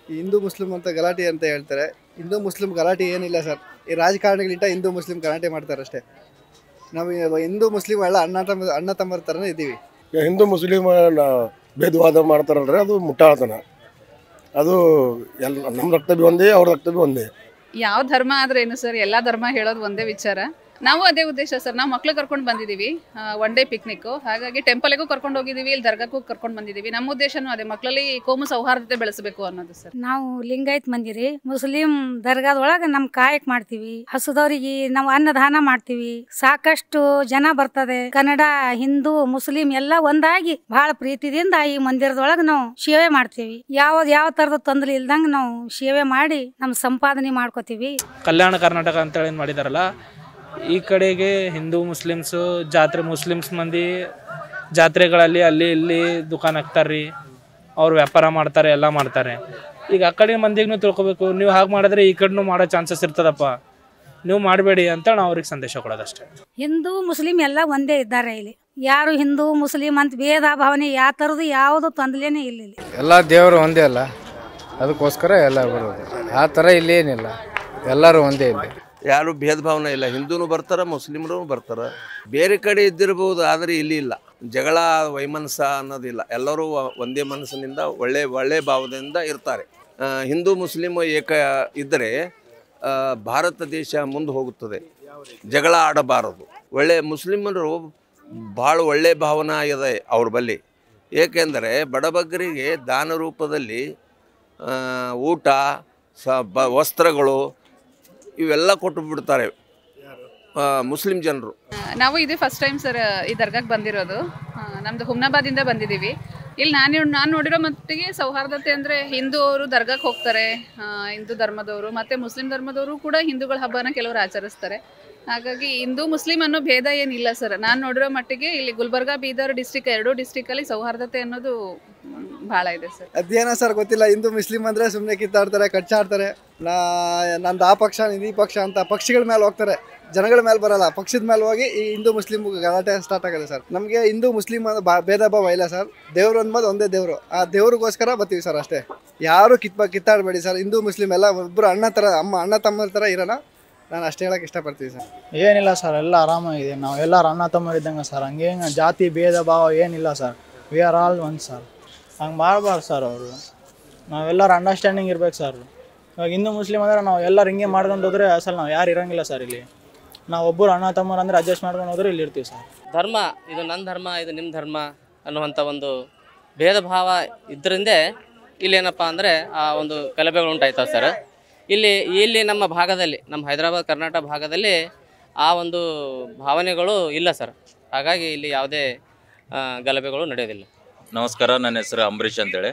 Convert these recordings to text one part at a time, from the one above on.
ಈ ಹಿಂದೂ ಮುಸ್ಲಿಂ ಅಂತ ಗಲಾಟೆ ಅಂತ ಹೇಳ್ತಾರೆ ಹಿಂದೂ ಮುಸ್ಲಿಂ ಗಲಾಟೆ ಏನಿಲ್ಲ ಸರ್ ಈ ರಾಜಕಾರಣಿಗಳಿಂದ ಹಿಂದೂ ಮುಸ್ಲಿಂ ಗಲಾಟೆ ಮಾಡ್ತಾರೆ ಅಷ್ಟೇ ನಾವು ಈ ಹಿಂದೂ ಮುಸ್ಲಿಂ ಎಲ್ಲ ಅಣ್ಣ ತಮ್ಮ ಅಣ್ಣ ತಮ್ಮರ ಥರನೇ ಇದ್ದೀವಿ ಈಗ ಹಿಂದೂ ಮುಸ್ಲಿಮ್ ಭೇದವಾದ ಮಾಡ್ತಾರಲ್ರಿ ಅದು ಮುಟ್ಟಾಳ್ತನ ಅದು ಎಲ್ಲ ನಮ್ಮ ರಕ್ತ ಬಿ ಒಂದೇ ಅವ್ರ ರಕ್ತ ಬಿ ಒಂದೇ ಯಾವ ಧರ್ಮ ಆದ್ರೆ ಏನು ಸರ್ ಎಲ್ಲ ಧರ್ಮ ಹೇಳೋದು ಒಂದೇ ವಿಚಾರ ನಾವು ಅದೇ ಉದ್ದೇಶ ಸರ್ ನಾವು ಮಕ್ಳು ಕರ್ಕೊಂಡು ಬಂದಿದ್ದೀವಿ ಒನ್ ಡೇ ಪಿಕ್ನಿಕ್ಕು ಹಾಗಾಗಿ ಟೆಂಪಲ್ಗೂ ಕರ್ಕೊಂಡು ಹೋಗಿದ್ದೀವಿ ಇಲ್ಲಿ ದರ್ಗಾಕ್ಕೂ ಕರ್ಕೊಂಡು ಬಂದಿದ್ದೀವಿ ನಮ್ಮ ಉದ್ದೇಶನೂ ಅದೇ ಮಕ್ಕಳಲ್ಲಿ ಕೋಮು ಸೌಹಾರ್ದತೆ ಬೆಳೆಸಬೇಕು ಅನ್ನೋದು ಸರ್ ನಾವು ಲಿಂಗಾಯತ್ ಮಂದಿರಿ ಮುಸ್ಲಿಂ ದರ್ಗಾದೊಳಗ ನಮ್ ಕಾಯಕ್ ಮಾಡ್ತೀವಿ ಹಸುದವರಿಗೆ ನಾವು ಅನ್ನದಾನ ಮಾಡ್ತೀವಿ ಸಾಕಷ್ಟು ಜನ ಬರ್ತದೆ ಕನ್ನಡ ಹಿಂದೂ ಮುಸ್ಲಿಂ ಎಲ್ಲ ಒಂದಾಗಿ ಬಹಳ ಪ್ರೀತಿದಿಂದ ಈ ಮಂದಿರದೊಳಗ ನಾವು ಸೇವೆ ಮಾಡ್ತೀವಿ ಯಾವ್ದು ಯಾವ ತರದ ತೊಂದರೆ ಇಲ್ದಂಗ ನಾವು ಸೇವೆ ಮಾಡಿ ನಮ್ ಸಂಪಾದನೆ ಮಾಡ್ಕೋತೀವಿ ಕಲ್ಯಾಣ ಕರ್ನಾಟಕ ಅಂತೇಳಿ ಏನ್ ಮಾಡಿದಾರಲ್ಲ ಈ ಕಡೆಗೆ ಹಿಂದೂ ಮುಸ್ಲಿಮ್ಸು ಜಾತ್ರೆ ಮುಸ್ಲಿಮ್ಸ್ ಮಂದಿ ಜಾತ್ರೆಗಳಲ್ಲಿ ಅಲ್ಲಿ ಇಲ್ಲಿ ದುಕಾನ್ ಹಾಕ್ತಾರ್ರಿ ಅವ್ರು ವ್ಯಾಪಾರ ಮಾಡ್ತಾರೆ ಎಲ್ಲ ಮಾಡ್ತಾರೆ ಈಗ ಆ ಕಡೆ ಮಂದಿಗೂ ತಿಳ್ಕೊಬೇಕು ನೀವು ಹಾಗೆ ಮಾಡಿದ್ರೆ ಈ ಕಡೆನೂ ಮಾಡೋ ಚಾನ್ಸಸ್ ಇರ್ತದಪ್ಪ ನೀವು ಮಾಡಬೇಡಿ ಅಂತ ನಾವು ಅವ್ರಿಗೆ ಸಂದೇಶ ಕೊಡೋದಷ್ಟೇ ಹಿಂದೂ ಮುಸ್ಲಿಂ ಎಲ್ಲ ಒಂದೇ ಇದ್ದಾರೆ ಇಲ್ಲಿ ಯಾರು ಹಿಂದೂ ಮುಸ್ಲಿಂ ಅಂತ ಭೇದ ಭಾವನೆ ಯಾವ ತರದ್ದು ಯಾವುದು ತೊಂದರೆನೇ ಇಲ್ಲ ಇಲ್ಲಿ ಎಲ್ಲ ದೇವರು ಒಂದೇ ಅಲ್ಲ ಅದಕ್ಕೋಸ್ಕರ ಎಲ್ಲ ಬರೋದು ಆ ಥರ ಇಲ್ಲಿ ಏನಿಲ್ಲ ಎಲ್ಲರೂ ಒಂದೇ ಇಲ್ಲಿ ಯಾರು ಭೇದ ಭಾವನೆ ಇಲ್ಲ ಹಿಂದೂನು ಬರ್ತಾರ ಮುಸ್ಲಿಮರು ಬರ್ತಾರ ಬೇರೆ ಕಡೆ ಇದ್ದಿರಬಹುದು ಆದರೆ ಇಲ್ಲಿ ಇಲ್ಲ ಜಗಳ ವೈಮನಸ್ಸ ಅನ್ನೋದಿಲ್ಲ ಎಲ್ಲರೂ ಒ- ಒಂದೇ ಮನಸ್ಸಿನಿಂದ ಒಳ್ಳೆ ಒಳ್ಳೆ ಭಾವದಿಂದ ಇರ್ತಾರೆ ಆ, ಹಿಂದೂ ಮುಸ್ಲಿಂ ಏಕ ಇದ್ದರೆ ಆ, ಭಾರತ ದೇಶ ಮುಂದೆ ಹೋಗುತ್ತದೆ ಜಗಳ ಆಡಬಾರದು ಒಳ್ಳೆ ಮುಸ್ಲಿಮರು ಭಾಳ ಒಳ್ಳೆ ಭಾವನಾ ಇದೆ ಅವ್ರ ಬಳಿ ಏಕೆಂದರೆ ಬಡಬಗ್ಗರಿಗೆ ದಾನ ರೂಪದಲ್ಲಿ ಆ, ಊಟ ಸ ಬ ವಸ್ತ್ರಗಳು ಇವೆಲ್ಲ ಕೊಟ್ಟು ಬಿಡ್ತಾರೆ ಆ, ಮುಸ್ಲಿಂ ಜನರು ನಾವು ಇದೇ ಫಸ್ಟ್ ಟೈಮ್ ಸರ್ ಈ ದರ್ಗಾಕ್ಕೆ ಬಂದಿರೋದು ಆ, ನಮ್ದು ಹುಮ್ನಾಬಾದಿಂದ ಬಂದಿದ್ದೀವಿ ಇಲ್ಲಿ ನಾನು ನಾನು ನೋಡಿರೋ ಮಟ್ಟಿಗೆ ಸೌಹಾರ್ದತೆ ಅಂದರೆ ಹಿಂದೂ ಅವರು ದರ್ಗಾಕ್ಕೆ ಹೋಗ್ತಾರೆ ಆ, ಹಿಂದೂ ಧರ್ಮದವರು ಮತ್ತು ಮುಸ್ಲಿಂ ಧರ್ಮದವರು ಕೂಡ ಹಿಂದೂಗಳ ಹಬ್ಬನ ಕೆಲವರು ಆಚರಿಸ್ತಾರೆ ಹಾಗಾಗಿ ಹಿಂದೂ ಮುಸ್ಲಿಂ ಅನ್ನೋ ಭೇದ ಏನಿಲ್ಲ ಸರ್ ನಾನು ನೋಡಿರೋ ಮಟ್ಟಿಗೆ ಇಲ್ಲಿ ಗುಲ್ಬರ್ಗಾ ಬೀದರ್ ಡಿಸ್ಟಿಕ್ ಎರಡೂ ಡಿಸ್ಟಿಕಲ್ಲಿ ಸೌಹಾರ್ದತೆ ಅನ್ನೋದು ಭಾಳ ಇದೆ ಸರ್ ಅದೇನೋ ಸರ್ ಗೊತ್ತಿಲ್ಲ ಹಿಂದೂ ಮುಸ್ಲಿಂ ಅಂದರೆ ಸುಮ್ಮನೆ ಕಿತ್ತಾಡ್ತಾರೆ ಕಚ್ಚಾಡ್ತಾರೆ ನಾ ನಂದು ಆ ಪಕ್ಷ ನಿಂದು ಈ ಪಕ್ಷ ಅಂತ ಪಕ್ಷಿಗಳ ಮೇಲೆ ಹೋಗ್ತಾರೆ ಜನಗಳ ಮೇಲೆ ಬರಲ್ಲ ಪಕ್ಷದ ಮೇಲೆ ಹೋಗಿ ಈ ಹಿಂದೂ ಮುಸ್ಲಿಂ ಗಲಾಟೆ ಸ್ಟಾರ್ಟ್ ಆಗುತ್ತೆ ಸರ್ ನಮಗೆ ಹಿಂದೂ ಮುಸ್ಲಿಂ ಅನ್ನೋ ಬಾ ಭೇದ ಭಾವ ಇಲ್ಲ ಸರ್ ದೇವ್ರು ಅಂದ್ಮೇಲೆ ಒಂದೇ ದೇವರು ಆ ದೇವ್ರಿಗೋಸ್ಕರ ಬರ್ತೀವಿ ಸರ್ ಅಷ್ಟೇ ಯಾರು ಕಿತ್ ಕಿತ್ತಾಡಬೇಡಿ ಸರ್ ಹಿಂದೂ ಮುಸ್ಲಿಂ ಎಲ್ಲ ಒಬ್ಬರು ಅಣ್ಣ ಥರ ಅಮ್ಮ ಅಣ್ಣ ತಮ್ಮರ ಥರ ಇರೋಣ ನಾನು ಅಷ್ಟೇ ಹೇಳಕ್ಕೆ ಇಷ್ಟಪಡ್ತೀನಿ ಸರ್ ಏನಿಲ್ಲ ಸರ್ ಎಲ್ಲ ಆರಾಮಾಗಿದೆ ನಾವು ಎಲ್ಲರೂ ಅಣ್ಣ ತಮ್ಮರಿದ್ದಂಗೆ ಸರ್ ಹಂಗೇನು ಜಾತಿ ಭೇದ ಭಾವ ಏನಿಲ್ಲ sir we are all one sir ಹಂಗೆ ಮಾಡಬಾರ್ದು ಸರ್ ಅವರು ನಾವೆಲ್ಲರೂ ಅಂಡರ್ಸ್ಟ್ಯಾಂಡಿಂಗ್ ಇರ್ಬೇಕು ಸರ್ ಇವಾಗ ಹಿಂದೂ ಮುಸ್ಲಿಂ ಅಂದರೆ ನಾವು ಎಲ್ಲರೂ ಹಿಂಗೆ ಮಾಡ್ಕೊಂಡು ಹೋದ್ರೆ ಅಸಲು ನಾವು ಯಾರು ಇರಂಗಿಲ್ಲ ಸರ್ ಇಲ್ಲಿ ನಾವು ಒಬ್ಬರು ಅಣ್ಣ ತಮ್ಮರು ಅಂದರೆ ಅಡ್ಜಸ್ಟ್ ಮಾಡ್ಕೊಂಡು ಹೋದ್ರೆ ಇಲ್ಲಿ ಇರ್ತೀವಿ ಸರ್ ಧರ್ಮ ಇದು ನನ್ನ ಧರ್ಮ ಇದು ನಿಮ್ಮ ಧರ್ಮ ಅನ್ನುವಂಥ ಒಂದು ಭೇದ ಭಾವ ಇದರಿಂದ ಇಲ್ಲೇನಪ್ಪ ಅಂದರೆ ಆ ಒಂದು ಗಲಭೆಗಳು ಉಂಟಾಯ್ತವೆ ಸರ್ ಇಲ್ಲಿ ಇಲ್ಲಿ ನಮ್ಮ ಭಾಗದಲ್ಲಿ ನಮ್ಮ ಹೈದರಾಬಾದ್ ಕರ್ನಾಟಕ ಭಾಗದಲ್ಲಿ ಆ ಒಂದು ಭಾವನೆಗಳು ಇಲ್ಲ ಸರ್ ಹಾಗಾಗಿ ಇಲ್ಲಿ ಯಾವುದೇ ಆ, ಗಲಭೆಗಳು ನಡೆಯೋದಿಲ್ಲ ನಮಸ್ಕಾರ ನನ್ನ ಹೆಸರು ಅಂಬರೀಷ್ ಅಂತೇಳಿ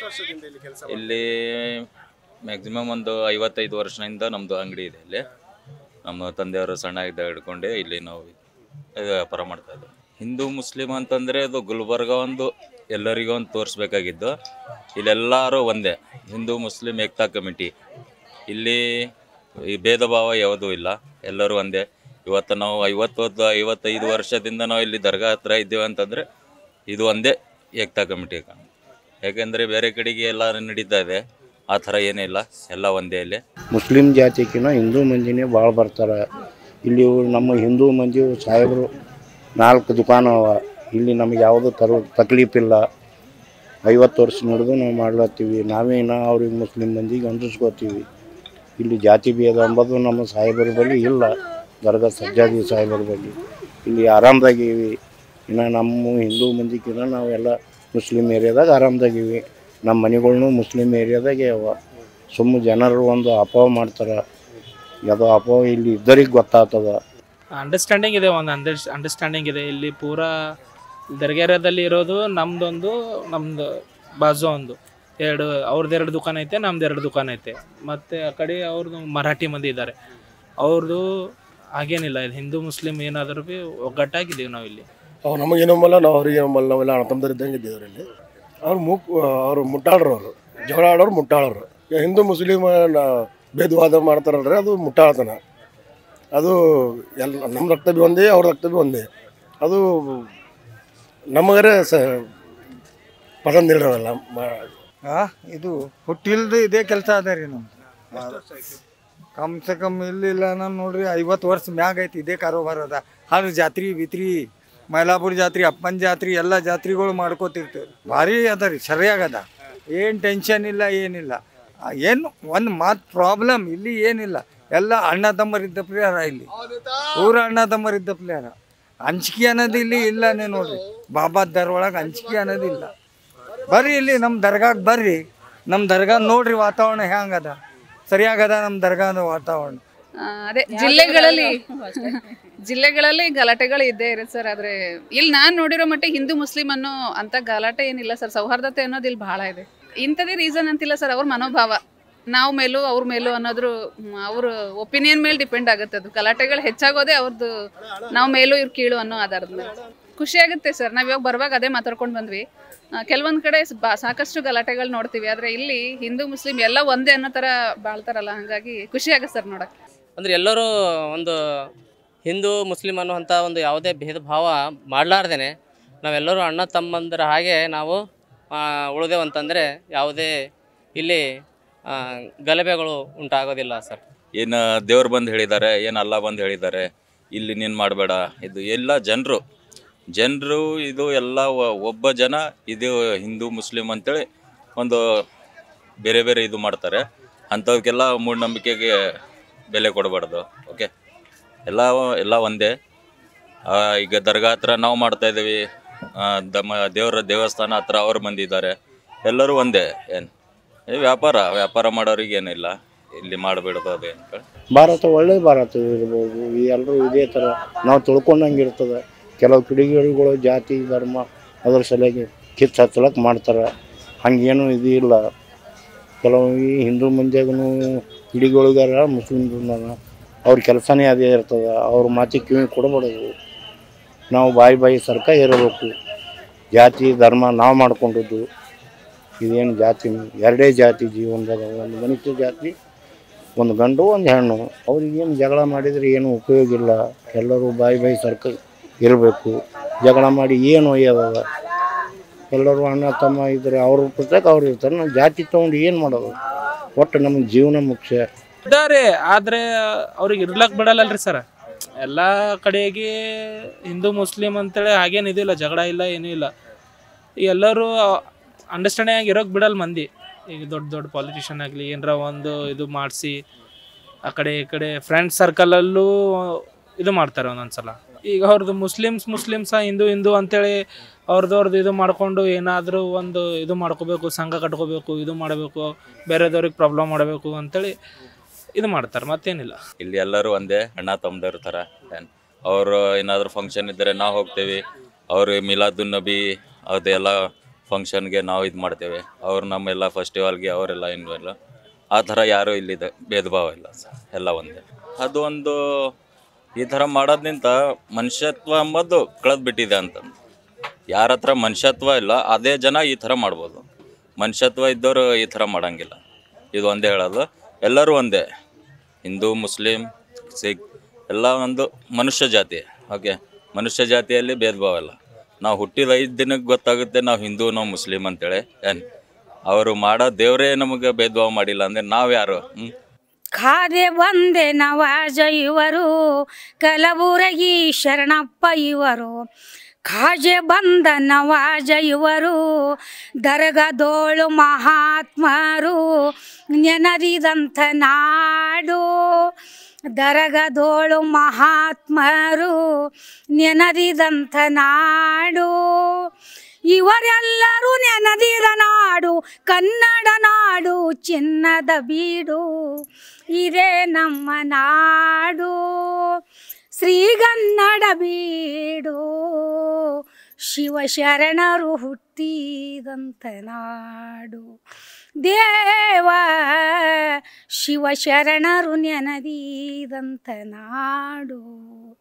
ಇಲ್ಲಿ ಮ್ಯಾಕ್ಸಿಮಮ್ ಒಂದು ಐವತ್ತೈದು ವರ್ಷದಿಂದ ನಮ್ಮದು ಅಂಗಡಿ ಇದೆ ಇಲ್ಲಿ ನಮ್ಮ ತಂದೆಯವರು ಸಣ್ಣ ಇದ್ದ ಹಿಡ್ಕೊಂಡೆ ಇಲ್ಲಿ ನಾವು ಇದು ವ್ಯಾಪಾರ ಮಾಡ್ತಾ ಇದ್ದೀವಿ ಹಿಂದೂ ಮುಸ್ಲಿಂ ಅಂತಂದರೆ ಅದು ಗುಲ್ಬರ್ಗ ಒಂದು ಎಲ್ಲರಿಗೂ ಒಂದು ತೋರಿಸ್ಬೇಕಾಗಿದ್ದು ಇಲ್ಲೆಲ್ಲರೂ ಒಂದೇ ಹಿಂದೂ ಮುಸ್ಲಿಂ ಏಕ್ತಾ ಕಮಿಟಿ ಇಲ್ಲಿ ಈ ಭೇದ ಭಾವ ಯಾವುದೂ ಇಲ್ಲ ಎಲ್ಲರೂ ಒಂದೇ ಇವತ್ತು ನಾವು ಐವತ್ತು ಐವತ್ತೈದು ವರ್ಷದಿಂದ ನಾವು ಇಲ್ಲಿ ದರ್ಗಾ ಹತ್ರ ಇದ್ದೇವೆ ಅಂತಂದರೆ ಇದು ಒಂದೇ ಏಕ್ತಾ ಕಮಿಟಿ ಯಾಕೆಂದರೆ ಬೇರೆ ಕಡೆಗೆ ಎಲ್ಲ ನಡೀತಾ ಇದೆ ಆ ಥರ ಏನಿಲ್ಲ ಎಲ್ಲ ಒಂದೇ ಇಲ್ಲಿ ಮುಸ್ಲಿಂ ಜಾತಿಕಿನ ಹಿಂದೂ ಮಂದಿನೇ ಭಾಳ ಬರ್ತಾರೆ ಇಲ್ಲಿ ಇವ್ರು ನಮ್ಮ ಹಿಂದೂ ಮಂದಿ ಸಾಹೇಬರು ನಾಲ್ಕು ದುಕಾನ ಅವ ಇಲ್ಲಿ ನಮಗೆ ಯಾವುದೂ ತರ ತಕ್ಲೀಫ್ ಇಲ್ಲ ಐವತ್ತು ವರ್ಷ ನಡೆದು ನಾವು ಮಾಡ್ಲತ್ತೀವಿ ನಾವೇನ ಅವ್ರಿಗೆ ಮುಸ್ಲಿಂ ಮಂದಿಗೆ ಹೊಂದಿಸ್ಕೋತೀವಿ ಇಲ್ಲಿ ಜಾತಿ ಭೇದ ಅಂಬೋದು ನಮ್ಮ ಸಾಹೇಬರ ಬಳಿ ಇಲ್ಲ ದರ್ಗಾ ಸಜ್ಜಾದಿ ಸಾಹೇಬರ ಬಳಿ ಇಲ್ಲಿ ಆರಾಮದಾಗೀವಿ ಇನ್ನು ನಮ್ಮ ಹಿಂದೂ ಮಂದಿಕಿನ ನಾವೆಲ್ಲ ಮುಸ್ಲಿಂ ಏರಿಯಾದಾಗ ಆರಾಮದಾಗೀವಿ ನಮ್ಮ ಮನೆಗಳ್ನು ಮುಸ್ಲಿಂ ಏರಿಯಾದಾಗೆ ಅವ ಸುಮ್ಮ ಜನರು ಒಂದು ಅಪೋಹ ಮಾಡ್ತಾರೆ ಯಾವುದೋ ಅಪೋಹ ಇಲ್ಲಿ ಇದ್ದರಿಗೆ ಗೊತ್ತಾಗ್ತದ ಅಂಡರ್ಸ್ಟ್ಯಾಂಡಿಂಗ್ ಇದೆ ಒಂದು ಅಂಡರ್ ಅಂಡರ್ಸ್ಟ್ಯಾಂಡಿಂಗ್ ಇದೆ ಇಲ್ಲಿ ಪೂರಾ ದರ್ಗೇರದಲ್ಲಿ ಇರೋದು ನಮ್ದೊಂದು ನಮ್ದು ಬಾಜು ಒಂದು ಎರಡು ಅವ್ರದ್ದು ಎರಡು ದುಕಾನ್ ಐತೆ ನಮ್ದು ಎರಡು ದುಕಾನ್ ಐತೆ ಮತ್ತು ಆ ಕಡೆ ಅವ್ರದ್ದು ಮರಾಠಿ ಮಂದಿ ಇದ್ದಾರೆ ಅವ್ರದ್ದು ಹಾಗೇನಿಲ್ಲ ಇದು ಹಿಂದೂ ಮುಸ್ಲಿಂ ಏನಾದರೂ ಭೀ ಒಗ್ಗಟ್ಟಾಗಿದ್ದೀವಿ ನಾವು ಇಲ್ಲಿ ಅವ್ರು ನಮಗೇನಂಬಲ್ಲ ನಾವು ಅವ್ರಿಗೆ ಏನಂಬಲ್ಲ ನಾವೆಲ್ಲ ಅಣ್ಣ ತಮ್ಮ들 ಇದ್ದಂಗೆ ಇದ್ದೀವಿ ಇಲ್ಲಿ ಅವ್ರು ಮುಕ್ ಅವರು ಮುಟ್ಟಾಳ್ರು ಅವರು ಜಗಳ ಆಡೋರು ಮುಟ್ಟಾಳರು ಈಗ ಹಿಂದೂ ಮುಸ್ಲಿಮ್ ಭೇದವಾದ ಮಾಡ್ತಾರಲ್ರಿ ಅದು ಮುಟ್ಟಾಳ್ತನ ಅದು ಎಲ್ಲ ನಮ್ಮ ರಕ್ತ ಬಿ ಒಂದೇ ಅವ್ರ ರಕ್ತ ಬಿ ಒಂದೇ ಅದು ನಮಗರೆ ಸ ಪಸಂದ್ ಇರೋದಲ್ಲ ಆ ಇದು ಹುಟ್ಟಿಲ್ದು ಇದೇ ಕೆಲಸ ಅದ ರೀ ನಮ್ದು ಕಮ್ ಸೆ ಕಮ್ ಇಲ್ಲಿಲ್ಲ ನಾನು ನೋಡ್ರಿ ಐವತ್ತು ವರ್ಷ ಮ್ಯಾಗ ಐತಿ ಇದೇ ಕಾರೋಬಾರ ಅದ ಹಾಲು ಜಾತ್ರೆ ಬಿತ್ರಿ ಮೈಲಾಪುರ ಜಾತ್ರೆ ಅಪ್ಪನ ಜಾತ್ರೆ ಎಲ್ಲ ಜಾತ್ರೆಗಳು ಮಾಡ್ಕೋತಿರ್ತೀವಿ ಭಾರಿ ಅದ ರೀ ಸರಿಯಾಗದ ಏನು ಟೆನ್ಷನ್ ಇಲ್ಲ ಏನಿಲ್ಲ ಆ, ಏನು ಒಂದು ಮಾತು ಪ್ರಾಬ್ಲಮ್ ಇಲ್ಲಿ ಏನಿಲ್ಲ ಎಲ್ಲ ಅಣ್ಣ ತಮ್ಮರಿದ್ದ ಪ್ಲೇಯರ ಇಲ್ಲಿ ಊರ ಅಣ್ಣ ತಮ್ಮರಿದ್ದ ಪ್ಲೇಯರ ಹಂಚಿಕೆ ಅನ್ನೋದು ಇಲ್ಲಿ ಇಲ್ಲನೇ ನೋಡ್ರಿ ಬಾಬಾ ದರ್ವೊಳಗೆ ಹಂಚಿಕೆ ಅನ್ನೋದು ಇಲ್ಲ ಬರ್ರಿ ಇಲ್ಲಿ ನಮ್ಮ ದರ್ಗಾಕ್ಕೆ ಬರ್ರಿ ನಮ್ಮ ದರ್ಗಾ ನೋಡ್ರಿ ವಾತಾವರಣ ಹೆಂಗದ ಸರಿಯಾಗದ ನಮ್ಮ ದರ್ಗಾದ ವಾತಾವರಣ ಆ, ಅದೇ ಜಿಲ್ಲೆಗಳಲ್ಲಿ ಜಿಲ್ಲೆಗಳಲ್ಲಿ ಗಲಾಟೆಗಳು ಇದ್ದೇ ಇರುತ್ತೆ ಸರ್ ಆದ್ರೆ ಇಲ್ಲಿ ನಾನ್ ನೋಡಿರೋ ಮಟ್ಟಿಗೆ ಹಿಂದೂ ಮುಸ್ಲಿಂ ಅನ್ನೋ ಅಂತ ಗಲಾಟೆ ಏನಿಲ್ಲ ಸರ್ ಸೌಹಾರ್ದತೆ ಅನ್ನೋದು ಇಲ್ಲಿ ಬಹಳ ಇದೆ ಇಂಥದೇ ರೀಸನ್ ಅಂತಿಲ್ಲ ಸರ್ ಅವ್ರ ಮನೋಭಾವ ನಾವು ಮೇಲೂ ಅವ್ರ ಮೇಲೂ ಅನ್ನೋದ್ರ ಅವ್ರ ಒಪಿನಿಯನ್ ಮೇಲೆ ಡಿಪೆಂಡ್ ಆಗುತ್ತೆ ಅದು ಗಲಾಟೆಗಳು ಹೆಚ್ಚಾಗೋದೇ ಅವ್ರದ್ದು ನಾವು ಮೇಲೂ ಇವ್ರು ಕೀಳು ಅನ್ನೋ ಆಧಾರದ ಮೇಲೆ ಖುಷಿ ಆಗುತ್ತೆ ಸರ್ ನಾವ್ ಇವಾಗ ಬರುವಾಗ ಅದೇ ಮಾತಾಡ್ಕೊಂಡು ಬಂದ್ವಿ ಆ, ಕೆಲವೊಂದ್ ಕಡೆ ಸ್- ಬಾ- ಸಾಕಷ್ಟು ಗಲಾಟೆಗಳು ನೋಡ್ತೀವಿ ಆದ್ರೆ ಇಲ್ಲಿ ಹಿಂದೂ ಮುಸ್ಲಿಂ ಎಲ್ಲ ಒಂದೇ ಅನ್ನೋ ತರ ಬಾಳ್ತಾರಲ್ಲ ಹಂಗಾಗಿ ಖುಷಿ ಆಗುತ್ತೆ ಸರ್ ನೋಡಕ್ ಅಂದರೆ ಎಲ್ಲರೂ ಒಂದು ಹಿಂದೂ ಮುಸ್ಲಿಂ ಅನ್ನುವಂಥ ಒಂದು ಯಾವುದೇ ಭೇದ ಭಾವ ಮಾಡಲಾರ್ದೇ ನಾವೆಲ್ಲರೂ ಅಣ್ಣ ತಮ್ಮಂದರ ಹಾಗೆ ನಾವು ಆ, ಉಳಿದೆವಂತಂದರೆ ಯಾವುದೇ ಇಲ್ಲಿ ಆ, ಗಲಭೆಗಳು ಉಂಟಾಗೋದಿಲ್ಲ ಸರ್ ಏನು ದೇವ್ರು ಬಂದು ಹೇಳಿದ್ದಾರೆ ಏನು ಅಲ್ಲ ಬಂದು ಹೇಳಿದ್ದಾರೆ ಇಲ್ಲಿ ನೀನು ಮಾಡಬೇಡ ಇದು ಎಲ್ಲ ಜನರು ಜನರು ಇದು ಎಲ್ಲ ಒ- ಒಬ್ಬ ಜನ ಇದು ಹಿಂದೂ ಮುಸ್ಲಿಂ ಅಂತೇಳಿ ಒಂದು ಬೇರೆ ಬೇರೆ ಇದು ಮಾಡ್ತಾರೆ ಅಂಥವ್ರಿಗೆಲ್ಲ ಮೂಢನಂಬಿಕೆಗೆ ಬೆಲೆ ಕೊಡಬಾರ್ದು ಓಕೆ ಎಲ್ಲ ಎಲ್ಲ ಒಂದೇ ಆ, ಈಗ ದರ್ಗಾ ಹತ್ರ ನಾವು ಮಾಡ್ತಾ ಇದ್ದೀವಿ ಆ, ದಮ್ಮ ದೇವರ ದೇವಸ್ಥಾನ ಹತ್ರ ಅವ್ರು ಬಂದಿದ್ದಾರೆ ಎಲ್ಲರೂ ಒಂದೇ ಏನು ಈ ವ್ಯಾಪಾರ ವ್ಯಾಪಾರ ಮಾಡೋರಿಗೆ ಏನಿಲ್ಲ ಇಲ್ಲಿ ಮಾಡಬೇಡದು ಅದೇ ಅಂತ ಭಾರತ ಒಳ್ಳೆ ಭಾರತ ಇರ್ಬೋದು ಈ ಎಲ್ಲರೂ ಇದೇ ಥರ ನಾವು ತಿಳ್ಕೊಂಡಂಗೆ ಇರ್ತದೆ ಕೆಲವು ಕಿಡಿಗೇಡಿಗಳು ಜಾತಿ ಧರ್ಮ ಅದ್ರ ಸಲುವಾಗಿ ಕಿತ್ತು ಹಚ್ಚಲಕ್ಕೆ ಮಾಡ್ತಾರೆ ಹಂಗೇನು ಇದು ಇಲ್ಲ ಕೆಲವು ಈ ಹಿಂದೂ ಮಂದಿಯಾಗೂ ಕಿಡಿಗಳಿಗಾರ ಮುಸ್ಲಿಮ್ರು ಅವ್ರ ಕೆಲಸನೇ ಅದೇ ಇರ್ತದೆ ಅವ್ರ ಮಾತಿಗೆ ಕಿವಿ ಕೊಡಬಾರ್ದು ನಾವು ಬಾಯಿ ಬಾಯಿ ಸರ್ಕ ಇರಬೇಕು ಜಾತಿ ಧರ್ಮ ನಾವು ಮಾಡ್ಕೊಂಡದ್ದು ಇದೇನು ಜಾತಿ ಎರಡೇ ಜಾತಿ ಜೀವನದಾಗ ಒಂದು ಮನುಷ್ಯ ಜಾತಿ ಒಂದು ಗಂಡು ಒಂದು ಹೆಣ್ಣು ಅವ್ರಿಗೇನು ಜಗಳ ಮಾಡಿದರೆ ಏನು ಉಪಯೋಗ ಇಲ್ಲ ಎಲ್ಲರೂ ಬಾಯಿ ಬಾಯಿ ಸರ್ಕ ಇರಬೇಕು ಜಗಳ ಮಾಡಿ ಏನು ಒಯ್ಯೋದದ ಎಲ್ಲರೂ ಅಣ್ಣ ತಮ್ಮ ಇದ್ರೆ ಅವ್ರ ಪ್ರತ್ಯೇಕ ಅವ್ರು ಇರ್ತಾರೆ ನಾವು ಜಾತಿ ತೊಗೊಂಡು ಏನು ಮಾಡೋದು ಒಟ್ಟು ನಮ್ಮ ಜೀವನ ಮುಖ್ಯ ಇದ್ದಾರೆ ಆದ್ರೆ ಅವ್ರಿಗೆ ಇರ್ಲಕ್ ಬಿಡಲ್ಲಲ್ರಿ ಸರ್ ಎಲ್ಲ ಕಡೆಗೆ ಹಿಂದೂ ಮುಸ್ಲಿಂ ಅಂತೇಳಿ ಹಾಗೇನು ಇದಿಲ್ಲ ಜಗಳ ಇಲ್ಲ ಏನೂ ಇಲ್ಲ ಈ ಎಲ್ಲರೂ ಅಂಡರ್ಸ್ಟ್ಯಾಂಡಿಂಗ್ ಆಗಿ ಇರೋಕೆ ಬಿಡಲ್ಲ ಮಂದಿ ಈಗ ದೊಡ್ಡ ದೊಡ್ಡ ಪಾಲಿಟಿಷಿಯನ್ ಆಗಲಿ ಏನರ ಒಂದು ಇದು ಮಾಡಿಸಿ ಆ ಕಡೆ ಈ ಕಡೆ ಫ್ರೆಂಡ್ ಸರ್ಕಲಲ್ಲೂ ಇದು ಮಾಡ್ತಾರೆ ಒಂದೊಂದು ಸಲ ಈಗ ಅವ್ರದ್ದು ಮುಸ್ಲಿಮ್ಸ್ ಮುಸ್ಲಿಮ್ಸ ಹಿಂದೂ ಹಿಂದೂ ಅಂತೇಳಿ ಅವ್ರದ್ದು ಅವ್ರದ್ದು ಇದು ಮಾಡಿಕೊಂಡು ಏನಾದರೂ ಒಂದು ಇದು ಮಾಡ್ಕೋಬೇಕು ಸಂಘ ಕಟ್ಕೋಬೇಕು ಇದು ಮಾಡಬೇಕು ಬೇರೆದವ್ರಿಗೆ ಪ್ರಾಬ್ಲಮ್ ಮಾಡಬೇಕು ಅಂತೇಳಿ ಇದು ಮಾಡ್ತಾರೆ ಮತ್ತೇನಿಲ್ಲ ಇಲ್ಲಿ ಎಲ್ಲರೂ ಒಂದೇ ಅಣ್ಣ ತಮ್ಮದವ್ರ ಥರ ಏನು ಅವರು ಏನಾದರೂ ಫಂಕ್ಷನ್ ಇದ್ದರೆ ನಾವು ಹೋಗ್ತೇವೆ ಅವರು ಮಿಲಾದುನ್ ನಬಿ ಅದೆಲ್ಲ ಫಂಕ್ಷನ್ಗೆ ನಾವು ಇದು ಮಾಡ್ತೇವೆ ಅವ್ರು ನಮ್ಮೆಲ್ಲ ಫೆಸ್ಟಿವಲ್ಗೆ ಅವರೆಲ್ಲ ಇನ್ವೆಲ್ಲ ಆ ಥರ ಯಾರೂ ಇಲ್ಲಿದೆ ಭೇದ ಭಾವ ಇಲ್ಲ ಸರ್ ಎಲ್ಲ ಒಂದೇ ಅದು ಒಂದು ಈ ಥರ ಮಾಡೋದ್ನಿಂತ ಮನುಷ್ಯತ್ವ ಎಂಬುದು ಕಳೆದು ಬಿಟ್ಟಿದೆ ಅಂತಂದು ಯಾರ ಹತ್ರ ಮನುಷ್ಯತ್ವ ಇಲ್ಲ ಅದೇ ಜನ ಈ ಥರ ಮಾಡ್ಬೋದು ಮನುಷ್ಯತ್ವ ಇದ್ದವರು ಈ ಥರ ಮಾಡಂಗಿಲ್ಲ ಇದು ಒಂದೇ ಹೇಳೋದು ಎಲ್ಲರೂ ಒಂದೇ ಹಿಂದೂ ಮುಸ್ಲಿಂ ಸಿಖ್ ಎಲ್ಲ ಒಂದು ಮನುಷ್ಯ ಜಾತಿ ಓಕೆ ಮನುಷ್ಯ ಜಾತಿಯಲ್ಲಿ ಭೇದ ಭಾವ ಇಲ್ಲ ನಾವು ಹುಟ್ಟಿದ ಐದು ದಿನಕ್ಕೆ ಗೊತ್ತಾಗುತ್ತೆ ನಾವು ಹಿಂದೂ ನಾವು ಮುಸ್ಲಿಂ ಅಂತೇಳಿ ಏನು ಅವರು ಮಾಡೋ ದೇವರೇ ನಮಗೆ ಭೇದ ಭಾವ ಮಾಡಿಲ್ಲ ಅಂದರೆ ನಾವು ಯಾರು ಹ್ಞೂ ಖಾದೆ ಬಂದೆ ನವಾಜ ಇವರು ಕಲಬುರಗಿ ಶರಣಪ್ಪ ಇವರು ಖಾಜೆ ಬಂದ ನವಾಜ ಇವರು ದರ್ಗದೋಳು ಮಹಾತ್ಮರು ನೆನದಿದಂಥ ನಾಡು ದರಗದೋಳು ಮಹಾತ್ಮರು ನೆನದಿದಂಥ ನಾಡು ಇವರೆಲ್ಲರೂ ನೆನದಿದ ನಾಡು ಕನ್ನಡ ನಾಡು ಚಿನ್ನದ ಬೀಡು ಇದೇ ನಮ್ಮ ನಾಡು ಶ್ರೀಗನ್ನಡ ಬೀಡು ಶಿವಶರಣರು ಹುಟ್ಟಿದಂಥ ನಾಡು ದೇವ ಶಿವಶರಣರು ನೆನದಿದಂಥ ನಾಡು